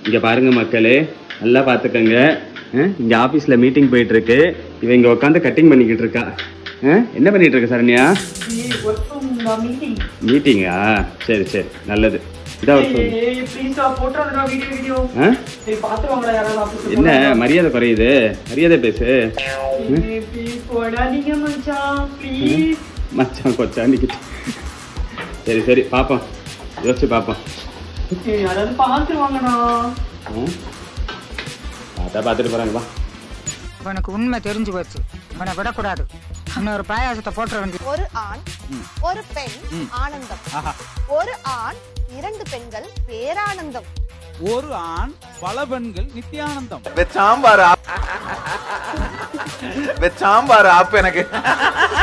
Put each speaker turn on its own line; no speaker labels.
இங்க பாருங்க மக்களே நல்லா பாத்துக்கங்க அஹ், இங்க ஆபீஸ்ல மீட்டிங் போயிட்டு இருக்கு இவ இங்க உட்காந்து கட்டிங் பண்ணிக்கிட்டு இருக்கா அஹ், என்ன பண்ணிட்டு இருக்க சரண்யா
மீட்டிங்
மீட்டிங்கா சரி சரி நல்லது இதா ஒரு phone.
ப்ளீஸ்டா போட்டுறதுடா வீடியோ வீடியோ
அஹ்,
ஏய் பாத்துருவாங்களா யாராவது ஆபீஸ்ல
என்ன மரியாதை குறையுது மரியாதை பேசு
ப்ளீஸ் போடாதீங்க மச்சான் ப்ளீஸ்
மச்சான் கொச்சாண்டிக்கிட்டு சரி சரி பாப்போம் யோசிச்சு பாப்போம்
யாராவது பாத்துருவாங்கண்ணா
அஹ், பார்த்தா பார்த்துட்டு போறாங்க வா
உனக்கு உண்மை தெரிஞ்சு போச்சு உன்னை விடக்கூடாது இன்னொரு பாயாசத்தை போட்டுற வேண்டியது
ஒரு ஆண் ஒரு பெண் ஆனந்தம் ஒரு ஆண் இரண்டு பெண்கள் பேரானந்தம்
ஒரு ஆண் பல பெண்கள் நித்யானந்தம்
சாம்பார் சாம்பார் ஆப் எனக்கு